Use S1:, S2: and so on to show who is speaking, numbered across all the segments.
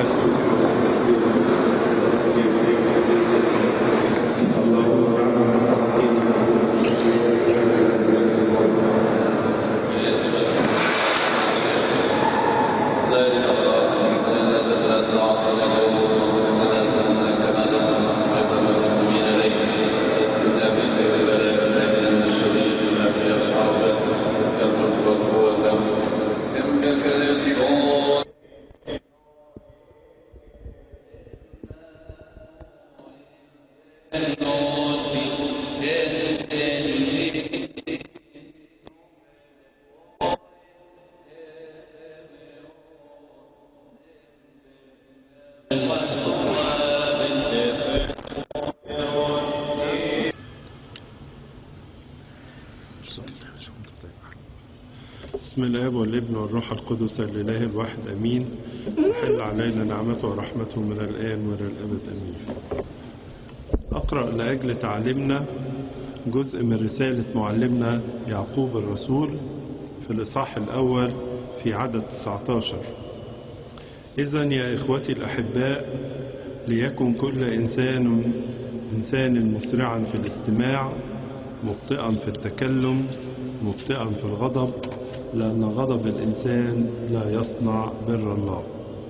S1: بسم الاب والابن والروح القدس الاله الواحد امين تحل علينا نعمته ورحمته من الان والى الابد امين اقرا لاجل تعليمنا جزء من رساله معلمنا يعقوب الرسول في الاصحاح الاول في عدد 19 اذا يا اخوتي الاحباء ليكن كل انسان انسان مسرعا في الاستماع مبطئا في التكلم مبطئا في الغضب لأن غضب الإنسان لا يصنع بر الله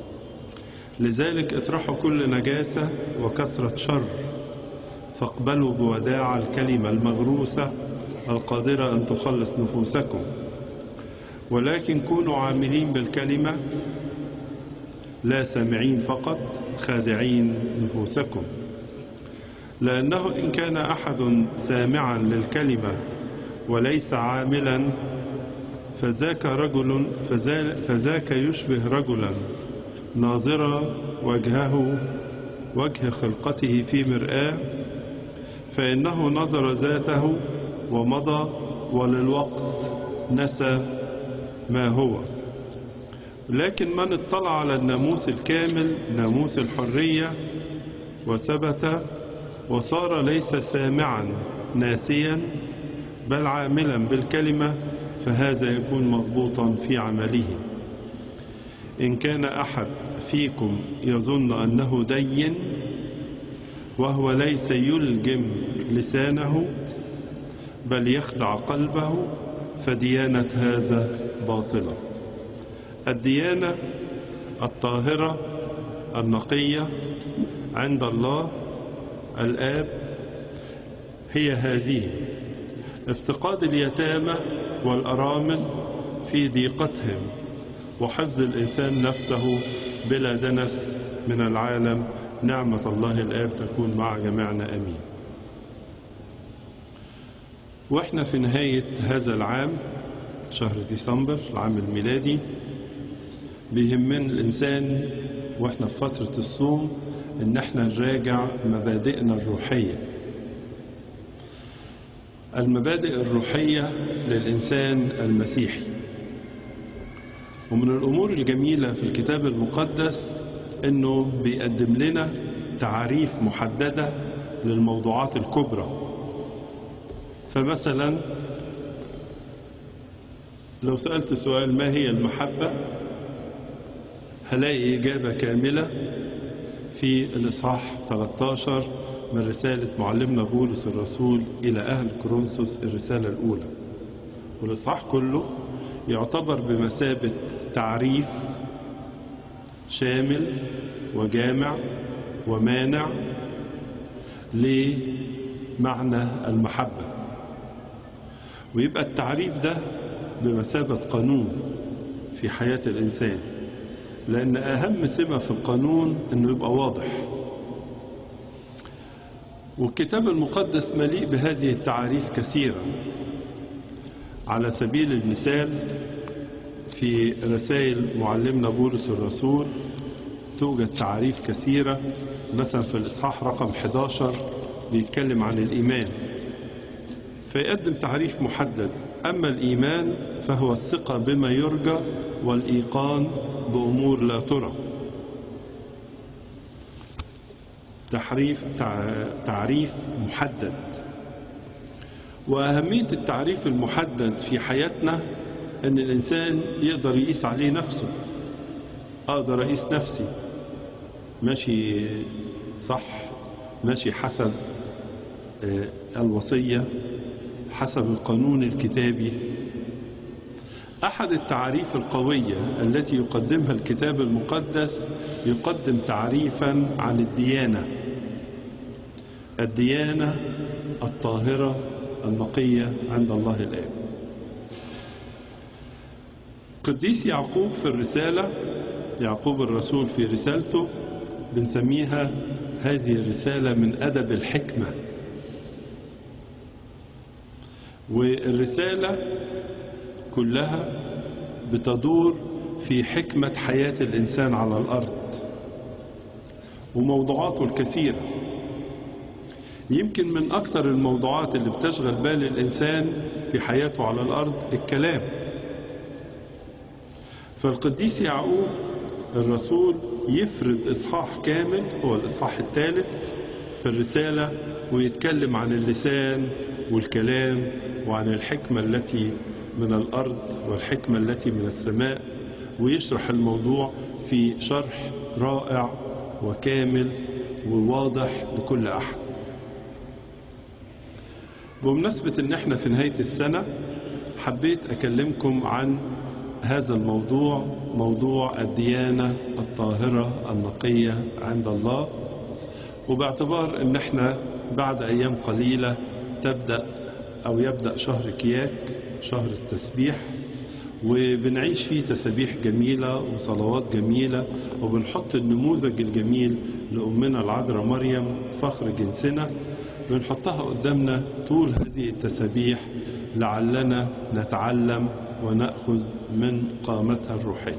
S1: لذلك اطرحوا كل نجاسة وكثرة شر فاقبلوا بوداع الكلمة المغروسة القادرة أن تخلص نفوسكم ولكن كونوا عاملين بالكلمة لا سامعين فقط خادعين نفوسكم لأنه إن كان أحد سامعا للكلمة وليس عاملا فذاك رجل فذاك يشبه رجلا ناظرا وجهه وجه خلقته في مرآة فإنه نظر ذاته ومضى وللوقت نسى ما هو لكن من اطلع على الناموس الكامل ناموس الحرية وثبت وصار ليس سامعا ناسيا بل عاملا بالكلمة فهذا يكون مضبوطا في عمله إن كان أحد فيكم يظن أنه دين وهو ليس يلجم لسانه بل يخدع قلبه فديانة هذا باطلة الديانة الطاهرة النقية عند الله الآب هي هذه افتقاد اليتامى والأرامل في ضيقتهم وحفظ الإنسان نفسه بلا دنس من العالم نعمة الله الآب تكون مع جميعنا أمين وإحنا في نهاية هذا العام شهر ديسمبر العام الميلادي بيهمنا الإنسان وإحنا في فترة الصوم إن إحنا نراجع مبادئنا الروحية المبادئ الروحية للإنسان المسيحي ومن الأمور الجميلة في الكتاب المقدس أنه بيقدم لنا تعريف محددة للموضوعات الكبرى فمثلا لو سألت سؤال ما هي المحبة هلاقي إجابة كاملة في الإصحاح 13 من رسالة معلمنا بولس الرسول إلى أهل كورنثوس الرسالة الأولى والإصحاح كله يعتبر بمثابة تعريف شامل وجامع ومانع لمعنى المحبة ويبقى التعريف ده بمثابة قانون في حياة الإنسان لأن أهم سمة في القانون أنه يبقى واضح والكتاب المقدس مليء بهذه التعاريف كثيرا على سبيل المثال في رسائل معلمنا بولس الرسول توجد تعاريف كثيرة مثلا في الإصحاح رقم 11 بيتكلم عن الإيمان فيقدم تعريف محدد أما الإيمان فهو الثقة بما يرجى والإيقان بأمور لا ترى تحريف تعريف محدد وأهمية التعريف المحدد في حياتنا أن الإنسان يقدر يقيس عليه نفسه أقدر أقيس نفسي ماشي صح ماشي حسب آه، الوصية حسب القانون الكتابي أحد التعريف القوية التي يقدمها الكتاب المقدس يقدم تعريفا عن الديانة الديانة الطاهرة النقية عند الله الآب قديس يعقوب في الرسالة يعقوب الرسول في رسالته بنسميها هذه الرسالة من أدب الحكمة والرسالة كلها بتدور في حكمة حياة الإنسان على الأرض وموضوعاته الكثيرة يمكن من أكثر الموضوعات اللي بتشغل بال الإنسان في حياته على الأرض الكلام فالقديس يعقوب الرسول يفرد إصحاح كامل هو الإصحاح الثالث في الرسالة ويتكلم عن اللسان والكلام وعن الحكمة التي من الأرض والحكمة التي من السماء ويشرح الموضوع في شرح رائع وكامل وواضح لكل أحد بمناسبة ان احنا في نهاية السنة حبيت اكلمكم عن هذا الموضوع موضوع الديانة الطاهرة النقية عند الله وباعتبار ان احنا بعد ايام قليلة تبدأ او يبدأ شهر كياك شهر التسبيح وبنعيش فيه تسابيح جميلة وصلوات جميلة وبنحط النموذج الجميل لأمنا العذراء مريم فخر جنسنا بنحطها قدامنا طول هذه التسابيح لعلنا نتعلم ونأخذ من قامتها الروحية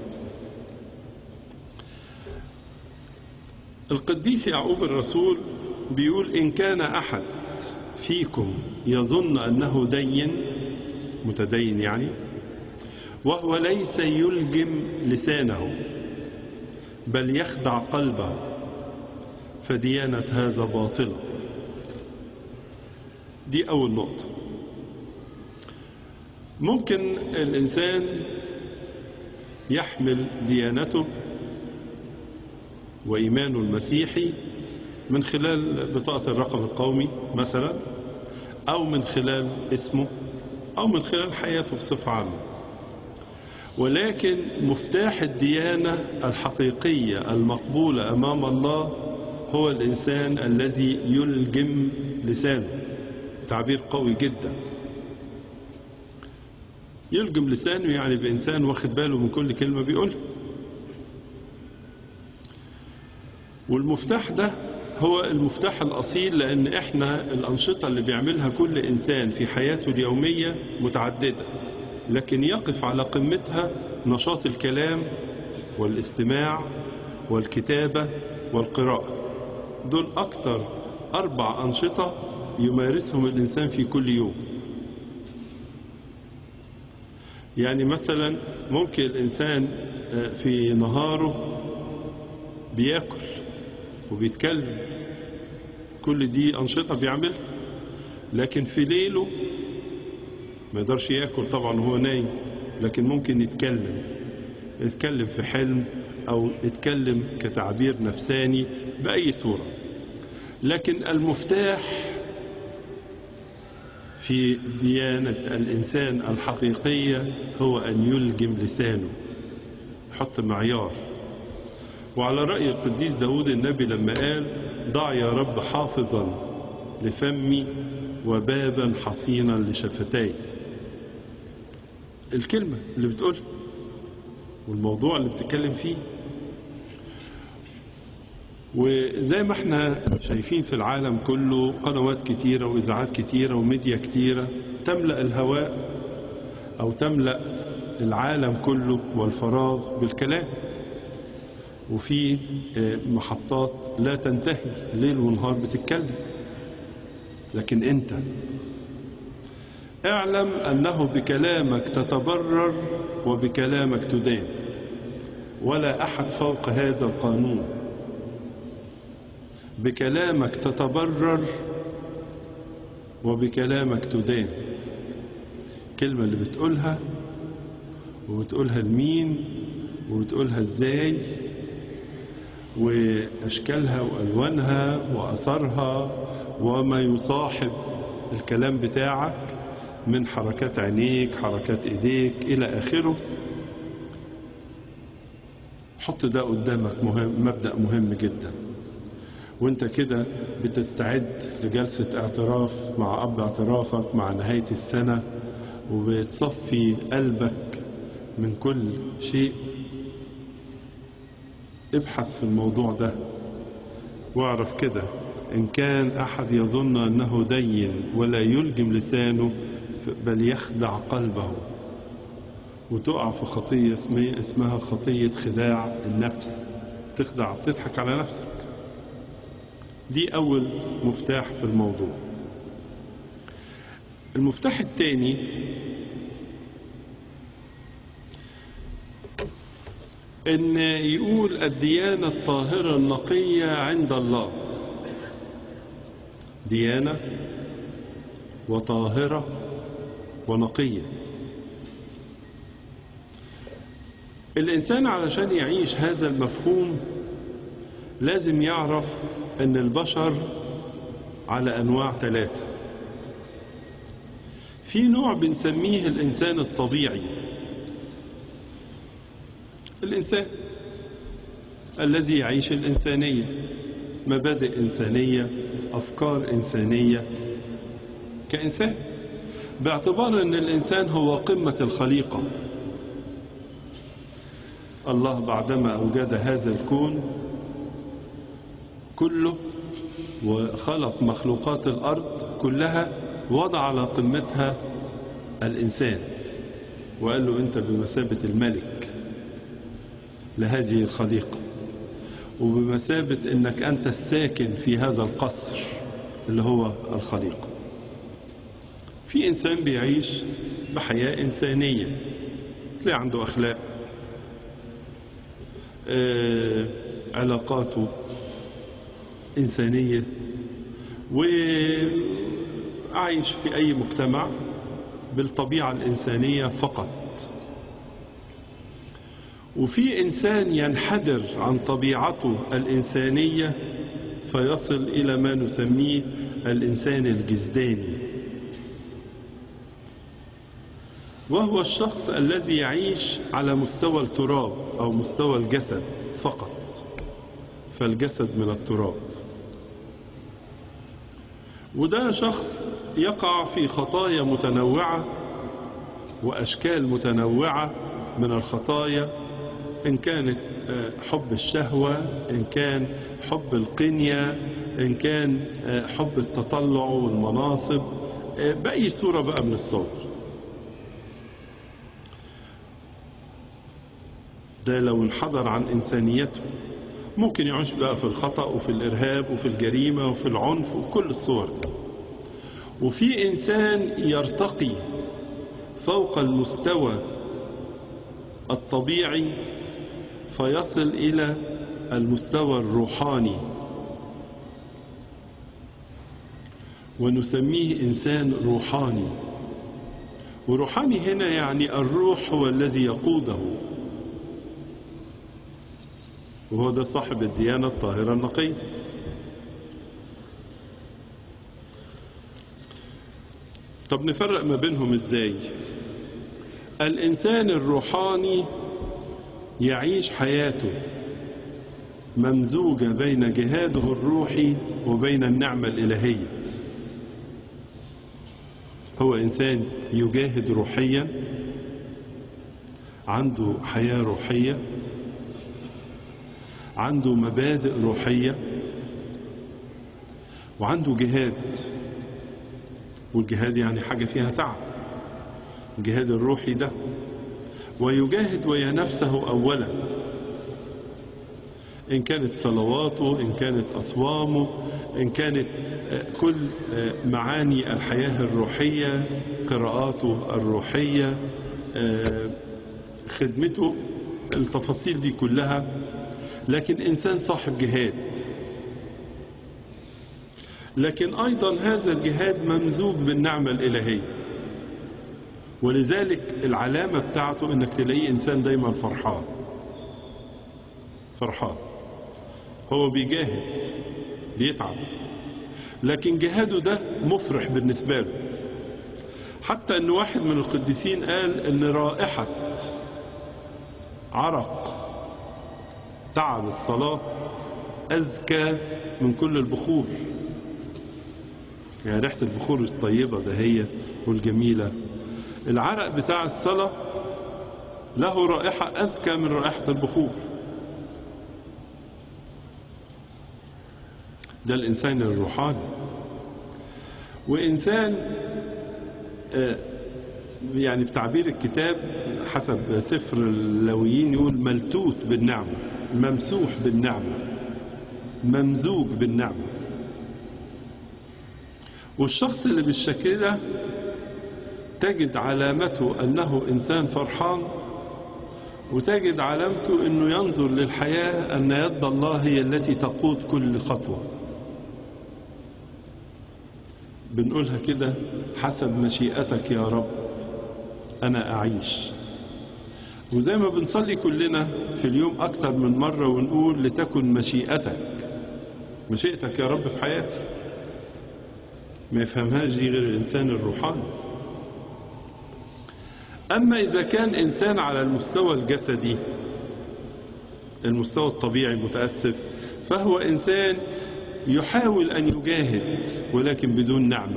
S1: القديس يعقوب الرسول بيقول إن كان أحد فيكم يظن أنه دين متدين يعني وهو ليس يلجم لسانه بل يخدع قلبه فديانة هذا باطلة دي أول نقطة ممكن الإنسان يحمل ديانته وإيمانه المسيحي من خلال بطاقة الرقم القومي مثلا أو من خلال اسمه أو من خلال حياته بصفة عامة ولكن مفتاح الديانة الحقيقية المقبولة أمام الله هو الإنسان الذي يلجم لسانه تعبير قوي جدا يلجم لسانه يعني بإنسان واخد باله من كل كلمة بيقولها والمفتاح ده هو المفتاح الأصيل لأن إحنا الأنشطة اللي بيعملها كل إنسان في حياته اليومية متعددة لكن يقف على قمتها نشاط الكلام والاستماع والكتابة والقراءة دول أكتر أربع أنشطة يمارسهم الإنسان في كل يوم يعني مثلا ممكن الإنسان في نهاره بياكل وبيتكلم كل دي أنشطة بيعملها لكن في ليله ما يقدرش ياكل طبعا وهو نايم لكن ممكن يتكلم يتكلم في حلم أو يتكلم كتعبير نفساني بأي صورة لكن المفتاح في ديانة الإنسان الحقيقية هو أن يلجم لسانه يحط معيار وعلى رأي القديس داود النبي لما قال ضع يا رب حافظا لفمي وبابا حصينا لشفتاي الكلمة اللي بتقول والموضوع اللي بتتكلم فيه وزي ما احنا شايفين في العالم كله قنوات كتيرة وإذاعات كتيرة وميديا كتيرة تملأ الهواء أو تملأ العالم كله والفراغ بالكلام وفي محطات لا تنتهي ليل ونهار بتتكلم لكن انت اعلم انه بكلامك تتبرر وبكلامك تدان ولا احد فوق هذا القانون بكلامك تتبرر وبكلامك تدان الكلمة اللي بتقولها وبتقولها لمين وبتقولها ازاي وأشكالها وألوانها وأثرها وما يصاحب الكلام بتاعك من حركات عينيك حركات ايديك الى اخره حط ده قدامك مهم مبدأ مهم جدا وانت كده بتستعد لجلسة اعتراف مع اب اعترافك مع نهاية السنة وبتصفي قلبك من كل شيء ابحث في الموضوع ده واعرف كده إن كان أحد يظن أنه دين ولا يلجم لسانه بل يخدع قلبه وتقع في خطية اسمها خطية خداع النفس تخدع تضحك على نفسك دي أول مفتاح في الموضوع المفتاح الثاني إن يقول الديانة الطاهرة النقية عند الله ديانة وطاهرة ونقية الإنسان علشان يعيش هذا المفهوم لازم يعرف أن البشر على أنواع ثلاثة في نوع بنسميه الإنسان الطبيعي الإنسان الذي يعيش الإنسانية مبادئ إنسانية أفكار إنسانية كإنسان باعتبار أن الإنسان هو قمة الخليقة الله بعدما أوجد هذا الكون كله وخلق مخلوقات الأرض كلها وضع على قمتها الإنسان وقال له أنت بمثابة الملك لهذه الخليقة وبمثابة أنك أنت الساكن في هذا القصر اللي هو الخليقة في إنسان بيعيش بحياة إنسانية تلاقي عنده أخلاق آه، علاقاته إنسانية وعايش في أي مجتمع بالطبيعة الإنسانية فقط وفي إنسان ينحدر عن طبيعته الإنسانية فيصل إلى ما نسميه الإنسان الجزداني وهو الشخص الذي يعيش على مستوى التراب أو مستوى الجسد فقط فالجسد من التراب وده شخص يقع في خطايا متنوعة وأشكال متنوعة من الخطايا إن كانت آه، حب الشهوة إن كان حب القنية إن كان آه، حب التطلع والمناصب آه، بأي صورة بقى من الصور ده لو انحدر عن إنسانيته ممكن يعيش بقى في الخطأ وفي الإرهاب وفي الجريمة وفي العنف وكل الصور دي وفي إنسان يرتقي فوق المستوى الطبيعي فيصل إلى المستوى الروحاني ونسميه إنسان روحاني وروحاني هنا يعني الروح هو الذي يقوده وهو ده صاحب الديانة الطاهرة النقية طب نفرق ما بينهم ازاي الإنسان الروحاني يعيش حياته ممزوجة بين جهاده الروحي وبين النعمة الإلهية هو إنسان يجاهد روحيا عنده حياة روحية عنده مبادئ روحية وعنده جهاد والجهاد يعني حاجة فيها تعب الجهاد الروحي ده ويجاهد ويا نفسه أولا إن كانت صلواته إن كانت أصوامه إن كانت آه، كل آه، معاني الحياة الروحية قراءاته الروحية آه، خدمته التفاصيل دي كلها لكن إنسان صاحب جهاد لكن أيضا هذا الجهاد ممزوج بالنعمة الإلهية ولذلك العلامة بتاعته انك تلاقيه انسان دايما فرحان فرحان هو بيجاهد بيتعب لكن جهاده ده مفرح بالنسبة له حتى ان واحد من القديسين قال ان رائحة عرق تعب الصلاة أزكى من كل البخور يعني ريحة البخور الطيبة دهيت والجميلة العرق بتاع الصلاة له رائحة أزكى من رائحة البخور ده الإنسان الروحاني وإنسان آه، يعني بتعبير الكتاب حسب سفر اللويين يقول ملتوت بالنعمة ممسوح بالنعمة ممزوج بالنعمة والشخص اللي بالشكل ده تجد علامته أنه إنسان فرحان وتجد علامته أنه ينظر للحياة أن يد الله هي التي تقود كل خطوة بنقولها كده حسب مشيئتك يا رب أنا أعيش وزي ما بنصلي كلنا في اليوم أكثر من مرة ونقول لتكن مشيئتك مشيئتك يا رب في حياتي ما يفهمهاش دي غير الإنسان الروحاني أما إذا كان إنسان على المستوى الجسدي المستوى الطبيعي متأسف فهو إنسان يحاول أن يجاهد ولكن بدون نعمة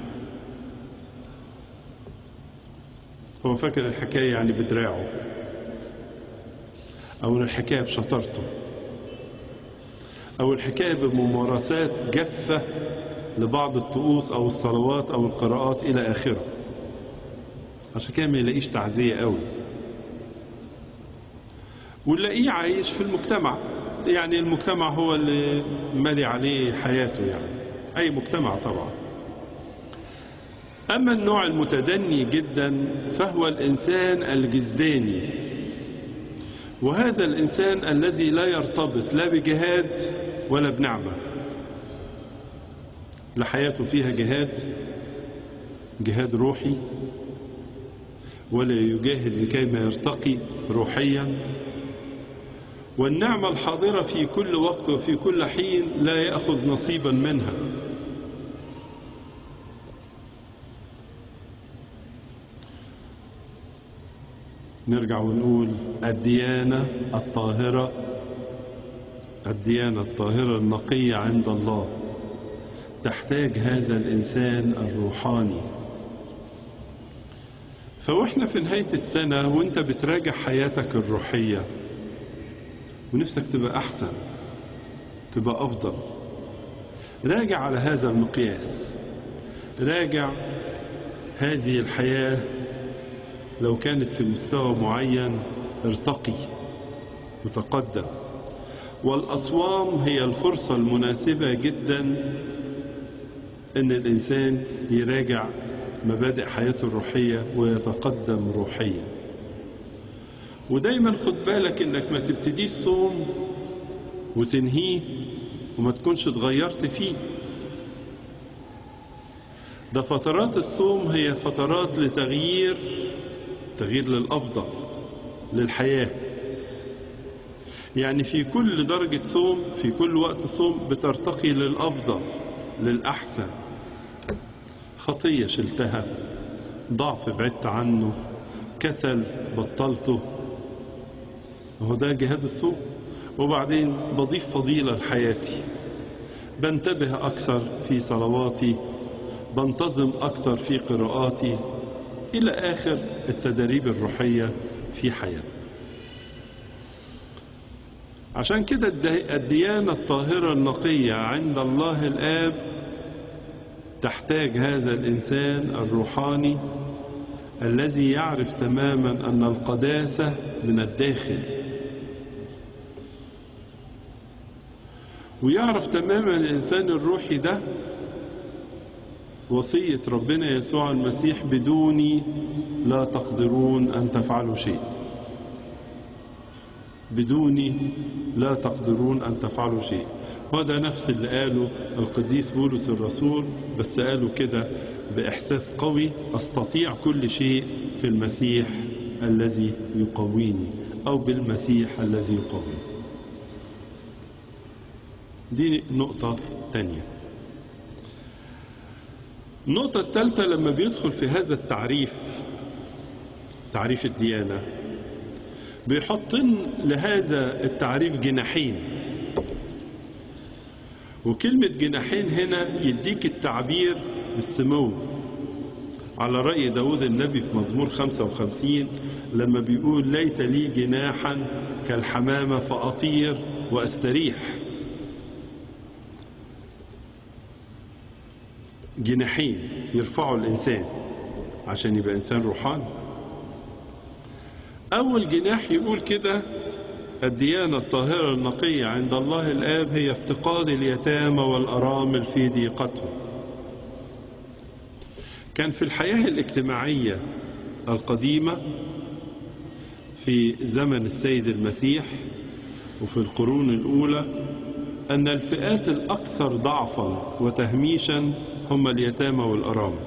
S1: هو فاكر الحكاية يعني بدراعه أو الحكاية بشطارته أو الحكاية بممارسات جافة لبعض الطقوس أو الصلوات أو القراءات إلى آخره عشان كده ما يلاقيش تعزية قوي ونلاقيه عايش في المجتمع يعني المجتمع هو اللي مالي عليه حياته يعني أي مجتمع طبعا أما النوع المتدني جدا فهو الإنسان الجزداني وهذا الإنسان الذي لا يرتبط لا بجهاد ولا بنعمة لا حياته فيها جهاد جهاد روحي ولا يجاهد لكي ما يرتقي روحيا والنعمة الحاضرة في كل وقت وفي كل حين لا يأخذ نصيبا منها نرجع ونقول الديانة الطاهرة الديانة الطاهرة النقية عند الله تحتاج هذا الإنسان الروحاني فوإحنا في نهاية السنة وإنت بتراجع حياتك الروحية ونفسك تبقى أحسن تبقى أفضل راجع على هذا المقياس راجع هذه الحياة لو كانت في مستوى معين ارتقي وتقدم والأصوام هي الفرصة المناسبة جدا أن الإنسان يراجع مبادئ حياته الروحية ويتقدم روحيا ودايما خد بالك انك ما تبتديش صوم وتنهيه وما تكونش اتغيرت فيه ده فترات الصوم هي فترات لتغيير تغيير للأفضل للحياة يعني في كل درجة صوم في كل وقت صوم بترتقي للأفضل للأحسن خطية شلتها ضعف بعدت عنه كسل بطلته هو ده جهاد الصوم وبعدين بضيف فضيلة لحياتي بنتبه أكثر في صلواتي بنتظم أكثر في قراءاتي إلى آخر التدريب الروحية في حياتي عشان كده الديانة الطاهرة النقية عند الله الآب تحتاج هذا الإنسان الروحاني الذي يعرف تماما أن القداسة من الداخل ويعرف تماما الإنسان الروحي ده وصية ربنا يسوع المسيح بدوني لا تقدرون أن تفعلوا شيء بدوني لا تقدرون أن تفعلوا شيء وده نفس اللي قاله القديس بولس الرسول بس قاله كده بإحساس قوي أستطيع كل شيء في المسيح الذي يقويني أو بالمسيح الذي يقويني دي نقطة تانية النقطة الثالثة لما بيدخل في هذا التعريف تعريف الديانة بيحط لهذا التعريف جناحين وكلمة جناحين هنا يديك التعبير بالسمو على رأي داود النبي في مزمور 55 لما بيقول ليت لي جناحا كالحمامة فأطير وأستريح جناحين يرفعوا الإنسان عشان يبقى إنسان روحاني أول جناح يقول كده الديانة الطاهرة النقية عند الله الآب هي افتقاد اليتامى والأرامل في ضيقتهم كان في الحياة الاجتماعية القديمة في زمن السيد المسيح وفي القرون الأولى أن الفئات الأكثر ضعفا وتهميشا هم اليتامى والأرامل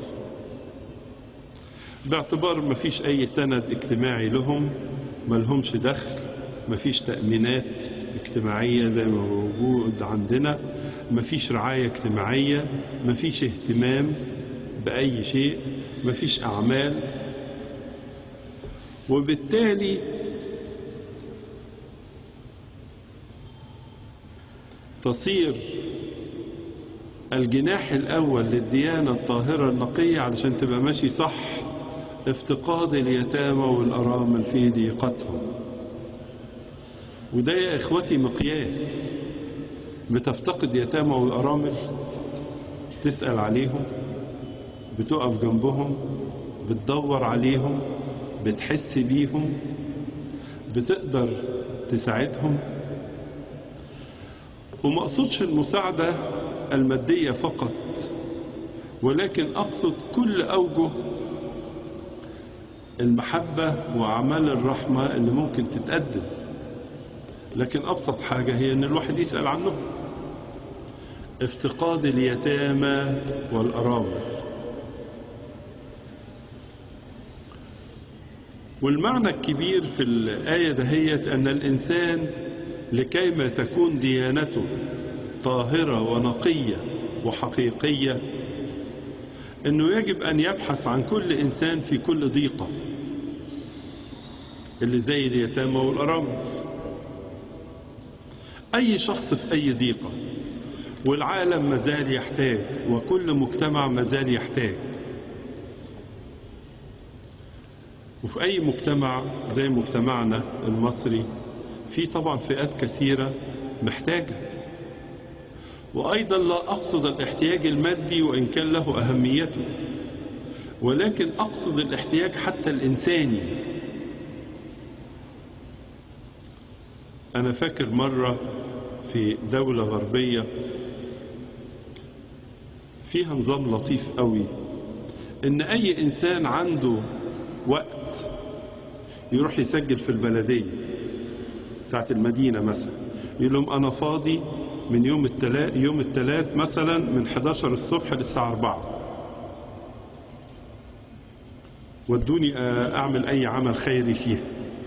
S1: باعتبار ما فيش أي سند اجتماعي لهم ما لهمش دخل ما فيش تأمينات اجتماعية زي ما موجود عندنا ما فيش رعاية اجتماعية ما فيش اهتمام بأي شيء ما فيش أعمال وبالتالي تصير الجناح الأول للديانة الطاهرة النقية علشان تبقى ماشي صح افتقاد اليتامى والأرامل في ضيقتهم وده يا إخوتي مقياس بتفتقد يتامى والأرامل تسأل عليهم بتقف جنبهم بتدور عليهم بتحس بيهم بتقدر تساعدهم وما اقصدش المساعدة المادية فقط ولكن أقصد كل أوجه المحبة وأعمال الرحمة اللي ممكن تتقدم لكن أبسط حاجة هي أن الواحد يسأل عنهم افتقاد اليتامى والأرامل والمعنى الكبير في الآية دهيت أن الإنسان لكيما تكون ديانته طاهرة ونقية وحقيقية أنه يجب أن يبحث عن كل إنسان في كل ضيقة اللي زي اليتامى والأرامل أي شخص في أي ضيقة والعالم مازال يحتاج وكل مجتمع مازال يحتاج وفي أي مجتمع زي مجتمعنا المصري في طبعا فئات كثيرة محتاجة وأيضا لا أقصد الاحتياج المادي وإن كان له أهميته ولكن أقصد الاحتياج حتى الإنساني أنا فاكر مرة في دولة غربية فيها نظام لطيف قوي إن أي إنسان عنده وقت يروح يسجل في البلدية بتاعت المدينة مثلا يقول لهم أنا فاضي من يوم التلات يوم التلات مثلا من 11 الصبح للساعة 4 ودوني أعمل أي عمل خيري فيها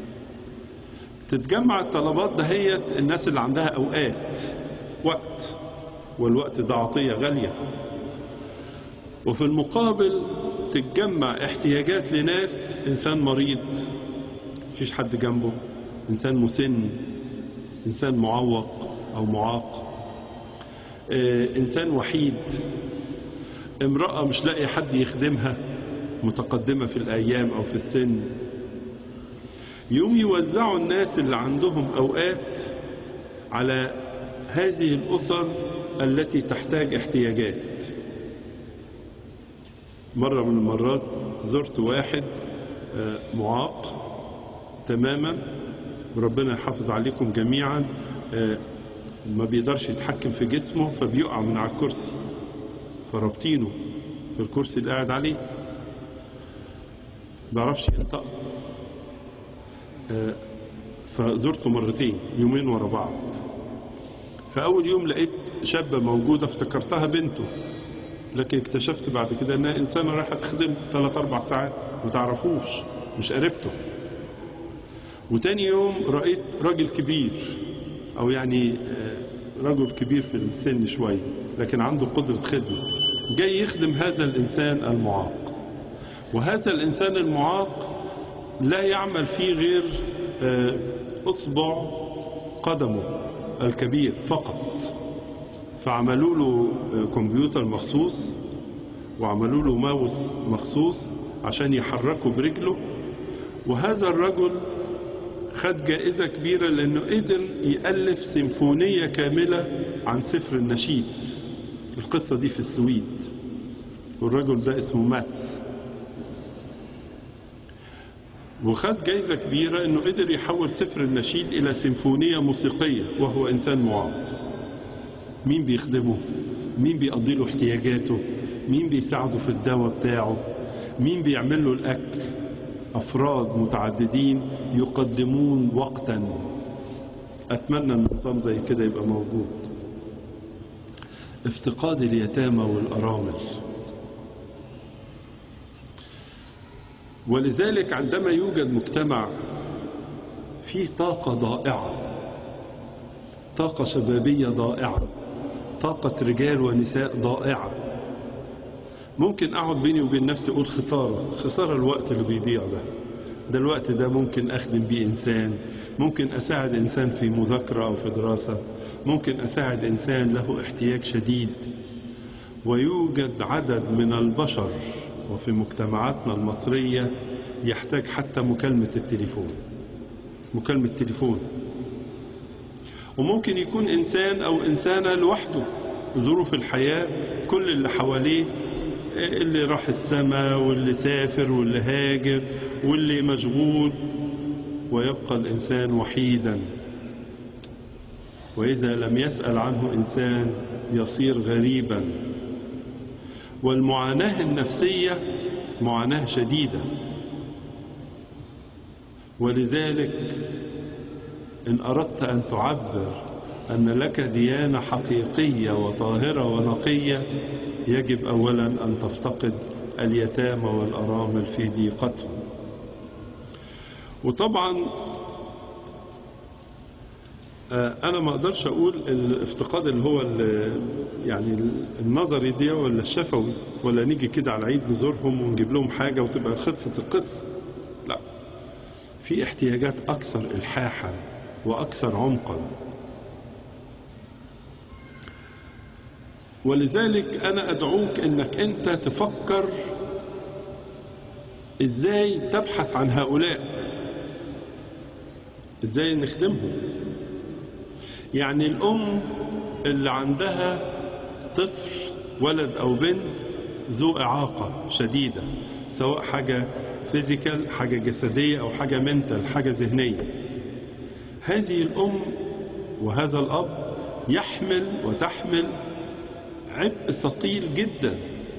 S1: تتجمع الطلبات دهيت الناس اللي عندها أوقات وقت والوقت ده عطية غالية وفي المقابل تتجمع احتياجات لناس إنسان مريض مفيش حد جنبه إنسان مسن إنسان معوق أو معاق إنسان وحيد امرأة مش لاقي حد يخدمها متقدمة في الأيام أو في السن يوم يوزعوا الناس اللي عندهم أوقات على هذه الأسر التي تحتاج احتياجات مرة من المرات زرت واحد معاق تماما وربنا يحافظ عليكم جميعا ما بيقدرش يتحكم في جسمه فبيقع من على الكرسي فرابطينه في الكرسي اللي قاعد عليه بيعرفش ينطق فزرته مرتين يومين ورا بعض فأول يوم لقيت شابة موجودة افتكرتها بنته لكن اكتشفت بعد كده انها انسانه رايحه تخدم ثلاث اربع ساعات ما تعرفوش مش قريبته وتاني يوم رأيت راجل كبير او يعني رجل كبير في السن شوية لكن عنده قدرة خدمة جاي يخدم هذا الإنسان المعاق وهذا الإنسان المعاق لا يعمل فيه غير آه، أصبع قدمه الكبير فقط فعملوا له آه، كمبيوتر مخصوص وعملوا له ماوس مخصوص عشان يحركه برجله وهذا الرجل خد جائزة كبيرة لأنه قدر يألف سيمفونية كاملة عن سفر النشيد القصة دي في السويد والرجل ده اسمه ماتس وخد جايزة كبيرة انه قدر يحول سفر النشيد الى سيمفونية موسيقية وهو انسان معاق مين بيخدمه مين بيقضي له احتياجاته مين بيساعده في الدواء بتاعه مين بيعمل له الاكل افراد متعددين يقدمون وقتا اتمنى ان نظام زي كده يبقى موجود افتقاد اليتامى والارامل ولذلك عندما يوجد مجتمع فيه طاقة ضائعة طاقة شبابية ضائعة طاقة رجال ونساء ضائعة ممكن أقعد بيني وبين نفسي أقول خسارة خسارة الوقت اللي بيضيع ده ده الوقت ده ممكن أخدم بيه إنسان ممكن أساعد إنسان في مذاكرة أو في دراسة ممكن أساعد إنسان له احتياج شديد ويوجد عدد من البشر وفي مجتمعاتنا المصرية يحتاج حتى مكالمة التليفون مكالمة تليفون وممكن يكون إنسان أو إنسانة لوحده ظروف الحياة كل اللي حواليه اللي راح السماء واللي سافر واللي هاجر واللي مشغول ويبقى الإنسان وحيدا وإذا لم يسأل عنه إنسان يصير غريبا والمعاناة النفسية معاناة شديدة ولذلك إن أردت أن تعبر أن لك ديانة حقيقية وطاهرة ونقية يجب أولا أن تفتقد اليتامى والأرامل في ضيقتهم وطبعا آه، أنا ما أقدرش أقول الافتقاد اللي هو ال- يعني النظري دي ولا الشفوي ولا نيجي كده على العيد نزورهم ونجيب لهم حاجة وتبقى خلصت القصة لا في احتياجات أكثر إلحاحا وأكثر عمقا ولذلك أنا أدعوك أنك أنت تفكر إزاي تبحث عن هؤلاء إزاي نخدمهم يعني الأم اللي عندها طفل ولد أو بنت ذو إعاقة شديدة سواء حاجة فيزيكال حاجة جسدية أو حاجة منتال حاجة ذهنية هذه الأم وهذا الأب يحمل وتحمل عبء ثقيل جدا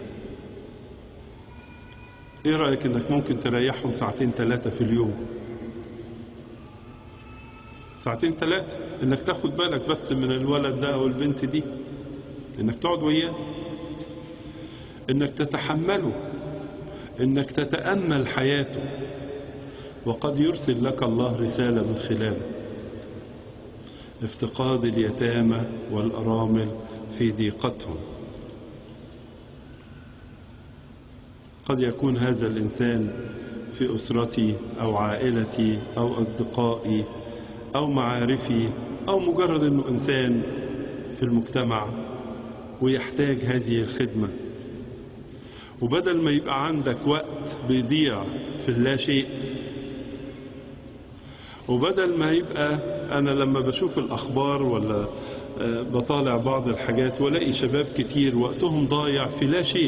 S1: ايه رأيك انك ممكن تريحهم ساعتين ثلاثة في اليوم ساعتين ثلاثة انك تاخد بالك بس من الولد ده او البنت دي انك تقعد وياه انك تتحمله انك تتأمل حياته وقد يرسل لك الله رسالة من خلاله افتقاد اليتامى والأرامل في ضيقتهم قد يكون هذا الإنسان في أسرتي أو عائلتي أو أصدقائي أو معارفي أو مجرد أنه إنسان في المجتمع ويحتاج هذه الخدمة وبدل ما يبقى عندك وقت بيضيع في اللا شيء وبدل ما يبقى أنا لما بشوف الأخبار ولا آه، بطالع بعض الحاجات والاقي شباب كتير وقتهم ضايع في لا شيء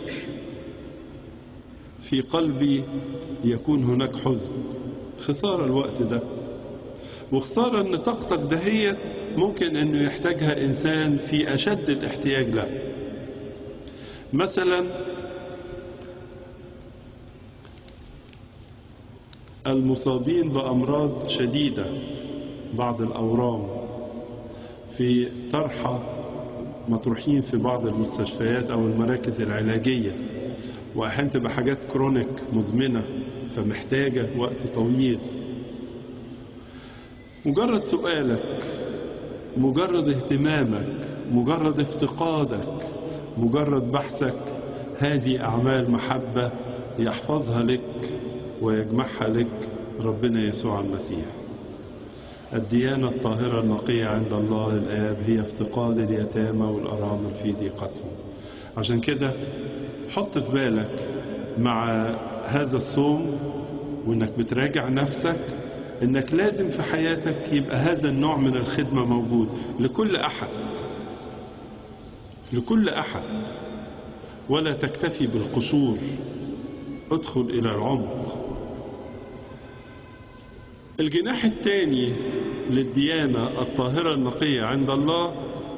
S1: في قلبي يكون هناك حزن خسارة الوقت ده وخسارة ان طاقتك دهيت ممكن انه يحتاجها انسان في اشد الاحتياج له مثلا المصابين بأمراض شديدة بعض الأورام في طرحة مطروحين في بعض المستشفيات أو المراكز العلاجية وأحيانا تبقى حاجات كرونيك مزمنة فمحتاجة وقت طويل مجرد سؤالك مجرد اهتمامك مجرد افتقادك مجرد بحثك هذه أعمال محبة يحفظها لك ويجمعها لك ربنا يسوع المسيح الديانة الطاهرة النقية عند الله الآب هي افتقاد اليتامى والأرامل في ضيقتهم عشان كده حط في بالك مع هذا الصوم وانك بتراجع نفسك انك لازم في حياتك يبقى هذا النوع من الخدمة موجود لكل أحد لكل أحد ولا تكتفي بالقصور ادخل إلى العمق الجناح الثاني للديانة الطاهرة النقية عند الله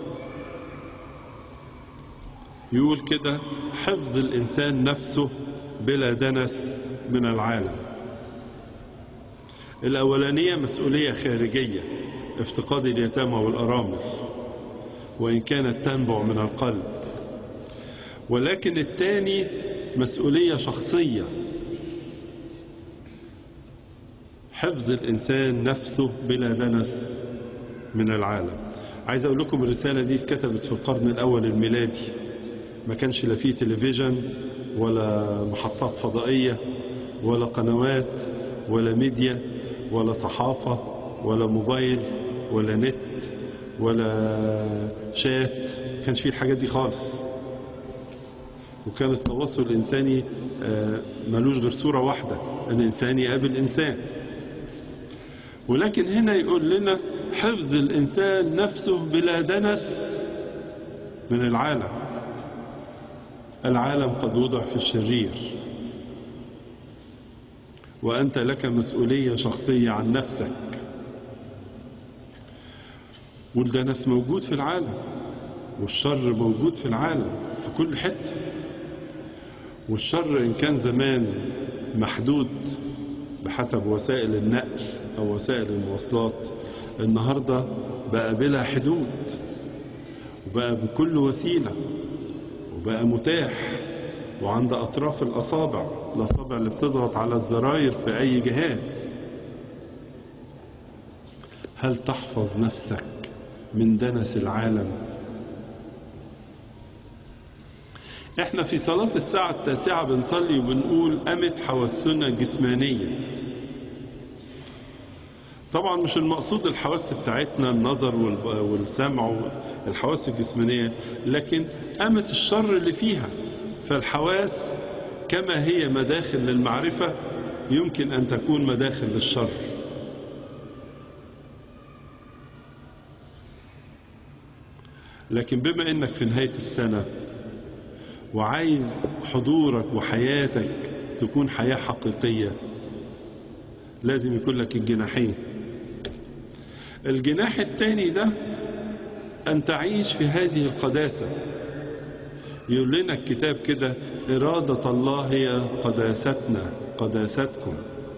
S1: يقول كده حفظ الإنسان نفسه بلا دنس من العالم الأولانية مسؤولية خارجية افتقاد اليتامى والأرامل وإن كانت تنبع من القلب ولكن الثاني مسؤولية شخصية حفظ الإنسان نفسه بلا دنس من العالم عايز أقول لكم الرسالة دي اتكتبت في القرن الأول الميلادي ما كانش لا فيه تلفزيون ولا محطات فضائية ولا قنوات ولا ميديا ولا صحافة ولا موبايل ولا نت ولا شات ما كانش فيه الحاجات دي خالص وكان التواصل الإنساني آه، ملوش غير صورة واحدة أن إنسان يقابل إنسان ولكن هنا يقول لنا حفظ الإنسان نفسه بلا دنس من العالم العالم قد وضع في الشرير وأنت لك مسؤولية شخصية عن نفسك والدنس موجود في العالم والشر موجود في العالم في كل حتة والشر إن كان زمان محدود بحسب وسائل النقل أو وسائل المواصلات النهاردة بقى بلا حدود وبقى بكل وسيلة وبقى متاح وعند أطراف الأصابع الأصابع اللي بتضغط على الزراير في أي جهاز هل تحفظ نفسك من دنس العالم احنا في صلاة الساعة التاسعة بنصلي وبنقول قامت حواسنا الجسمانية طبعا مش المقصود الحواس بتاعتنا النظر والب- والسمع والحواس الجسمانية لكن قامت الشر اللي فيها فالحواس كما هي مداخل للمعرفة يمكن أن تكون مداخل للشر لكن بما انك في نهاية السنة وعايز حضورك وحياتك تكون حياة حقيقية لازم يكون لك الجناحين الجناح الثاني ده أن تعيش في هذه القداسة يقول لنا الكتاب كده إرادة الله هي قداستنا قداستكم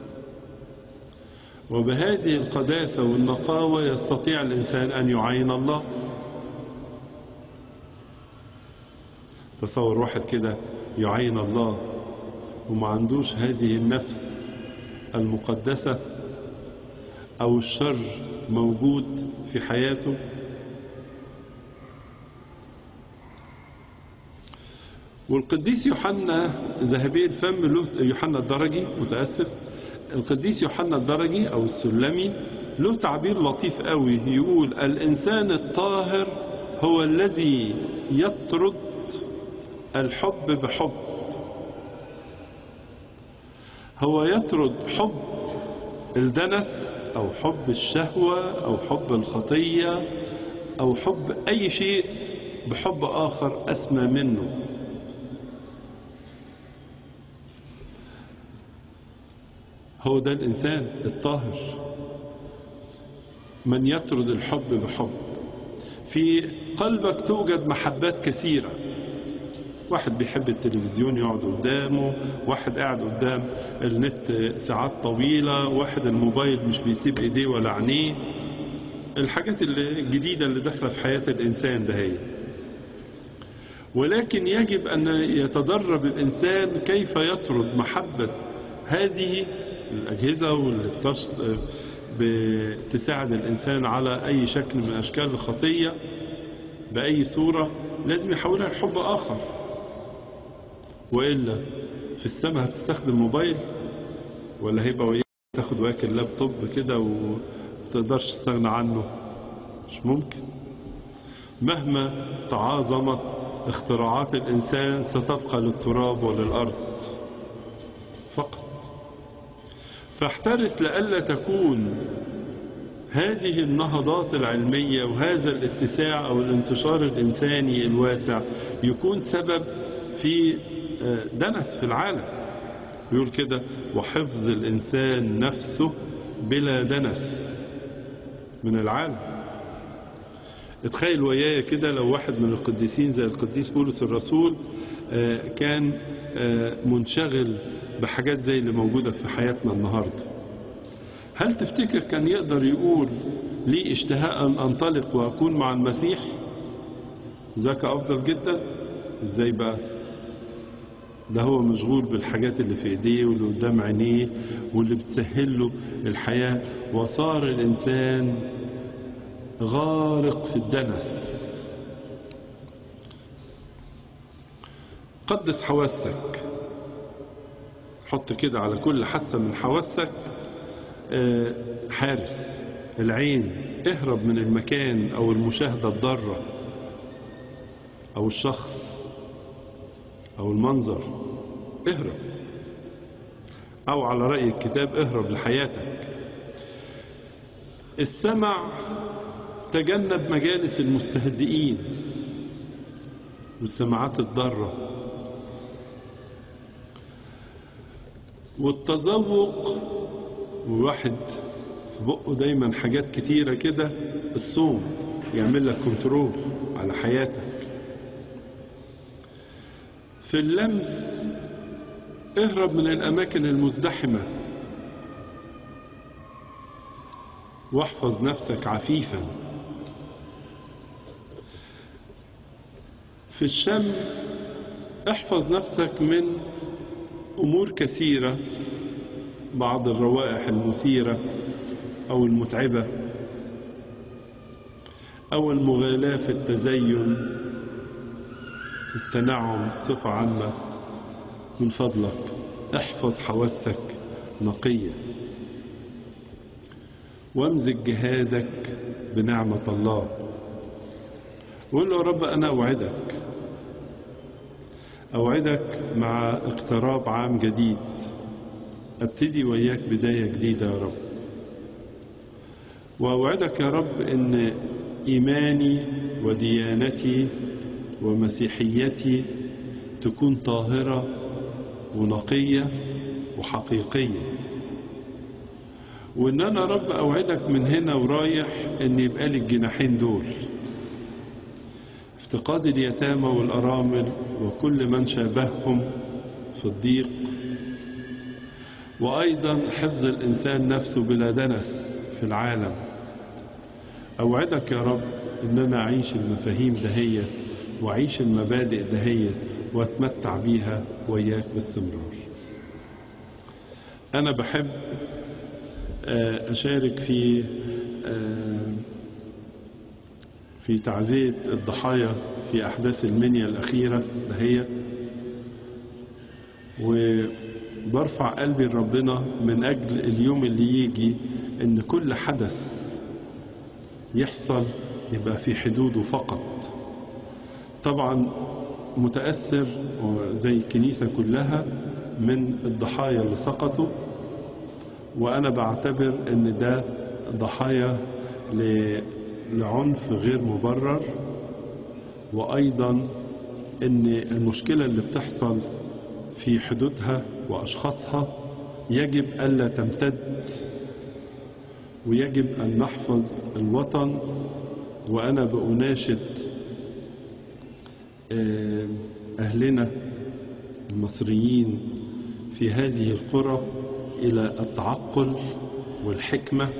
S1: وبهذه القداسة والنقاوة يستطيع الإنسان أن يعين الله تصور واحد كده يعين الله وما عندوش هذه النفس المقدسة أو الشر موجود في حياته والقديس يوحنا ذهبي الفم له يوحنا الدرجي متأسف القديس يوحنا الدرجي أو السلمي له تعبير لطيف قوي يقول الإنسان الطاهر هو الذي يطرد الحب بحب هو يطرد حب الدنس أو حب الشهوة أو حب الخطية أو حب أي شيء بحب آخر أسمى منه هو ده الإنسان الطاهر من يطرد الحب بحب في قلبك توجد محبات كثيرة واحد بيحب التلفزيون يقعد قدامه واحد قاعد قدام النت ساعات طويلة واحد الموبايل مش بيسيب ايديه ولا عينيه الحاجات اللي- الجديدة اللي داخلة في حياة الإنسان ده هي ولكن يجب أن يتدرب الإنسان كيف يطرد محبة هذه الأجهزة واللي بتش... بتساعد الإنسان على أي شكل من أشكال الخطية بأي صورة لازم يحولها لحب آخر وإلا في السماء هتستخدم موبايل ولا هيبقى وياك تاخد وياك اللابتوب كده ومتقدرش تستغنى عنه مش ممكن مهما تعاظمت اختراعات الإنسان ستبقى للتراب وللأرض فقط فاحترس لئلا تكون هذه النهضات العلمية وهذا الاتساع أو الانتشار الإنساني الواسع يكون سبب في دنس في العالم يقول كده وحفظ الإنسان نفسه بلا دنس من العالم اتخيل ويايا كده لو واحد من القديسين زي القديس بولس الرسول كان منشغل بحاجات زي اللي موجودة في حياتنا النهاردة هل تفتكر كان يقدر يقول لي اشتهاء أن أنطلق وأكون مع المسيح ذاك أفضل جدا إزاي بقى ده هو مشغول بالحاجات اللي في ايديه واللي قدام عينيه واللي بتسهل له الحياة وصار الإنسان غارق في الدنس قدس حواسك حط كده على كل حاسة من حواسك حارس العين اهرب من المكان أو المشاهدة الضارة أو الشخص أو المنظر اهرب أو على رأي الكتاب اهرب لحياتك السمع تجنب مجالس المستهزئين والسماعات الضارة والتذوق وواحد في بقه دايما حاجات كتيرة كده الصوم يعمل لك كنترول على حياتك في اللمس اهرب من الأماكن المزدحمة واحفظ نفسك عفيفا في الشم احفظ نفسك من أمور كثيرة بعض الروائح المثيرة أو المتعبة أو المغالاة في التزين التنعم بصفة عامة من فضلك احفظ حواسك نقية وامزج جهادك بنعمة الله وقول له يا رب أنا أوعدك أوعدك مع اقتراب عام جديد أبتدي وياك بداية جديدة يا رب وأوعدك يا رب إن إيماني وديانتي ومسيحيتي تكون طاهرة ونقية وحقيقية وإن أنا رب أوعدك من هنا ورايح إن يبقى لي الجناحين دول افتقاد اليتامى والأرامل وكل من شابههم في الضيق وأيضا حفظ الإنسان نفسه بلا دنس في العالم أوعدك يا رب إن أنا أعيش المفاهيم دهيت وأعيش المبادئ دهيت وأتمتع بيها وياك باستمرار أنا بحب أشارك في في تعزية الضحايا في أحداث المنيا الأخيرة دهيت وبرفع قلبي لربنا من أجل اليوم اللي يجي إن كل حدث يحصل يبقى في حدوده فقط طبعا متأثر زي الكنيسة كلها من الضحايا اللي سقطوا وأنا بعتبر إن ده ضحايا لعنف غير مبرر وأيضا إن المشكلة اللي بتحصل في حدودها وأشخاصها يجب ألا تمتد ويجب أن نحفظ الوطن وأنا بأناشد أهلنا المصريين في هذه القرى إلى التعقل والحكمة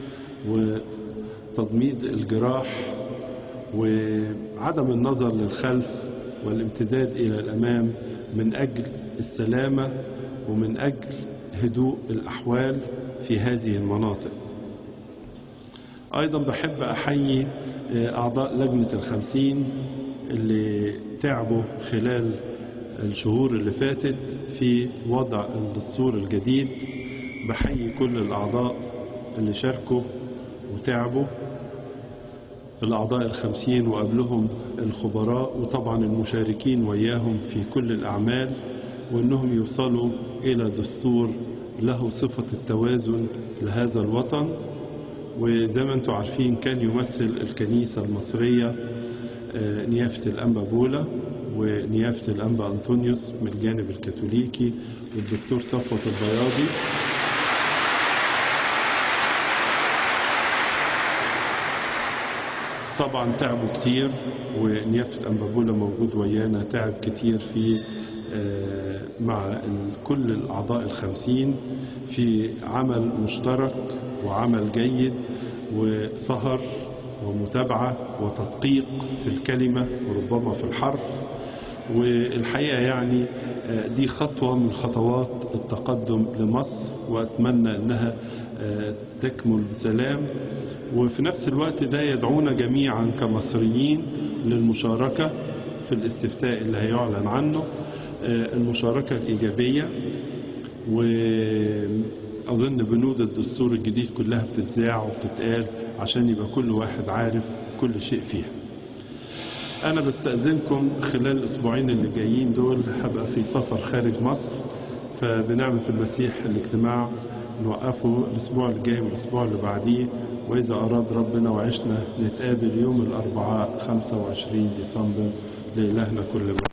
S1: وتضميد الجراح وعدم النظر للخلف والامتداد إلى الأمام من أجل السلامة ومن أجل هدوء الأحوال في هذه المناطق أيضا بحب أحيي أعضاء لجنة الخمسين اللي تعبوا خلال الشهور اللي فاتت في وضع الدستور الجديد بحيي كل الأعضاء اللي شاركوا وتعبوا الأعضاء الخمسين وقبلهم الخبراء وطبعا المشاركين وياهم في كل الأعمال وأنهم يوصلوا إلى دستور له صفة التوازن لهذا الوطن وزي ما انتم عارفين كان يمثل الكنيسة المصرية نيافة الأنبا بولا ونيافة الأنبا أنطونيوس من الجانب الكاثوليكي والدكتور صفوة البياضي طبعا تعبوا كتير ونيافة أنبا بولا موجود ويانا تعب كتير في مع كل الأعضاء الخمسين في عمل مشترك وعمل جيد وسهر ومتابعة وتدقيق في الكلمة وربما في الحرف والحقيقة يعني دي خطوة من خطوات التقدم لمصر وأتمنى أنها تكمل بسلام وفي نفس الوقت ده يدعونا جميعا كمصريين للمشاركة في الاستفتاء اللي هيعلن عنه المشاركة الإيجابية وأظن بنود الدستور الجديد كلها بتتذاع وبتتقال عشان يبقى كل واحد عارف كل شيء فيها أنا بستأذنكم خلال الأسبوعين اللي جايين دول هبقى في سفر خارج مصر فبنعمة المسيح الاجتماع نوقفه الأسبوع الجاي والأسبوع اللي بعديه وإذا أراد ربنا وعشنا نتقابل يوم الأربعاء 25 ديسمبر لإلهنا كل مرة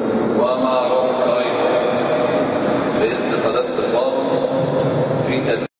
S2: ومع روحك أيضا بإذن قداسة الله في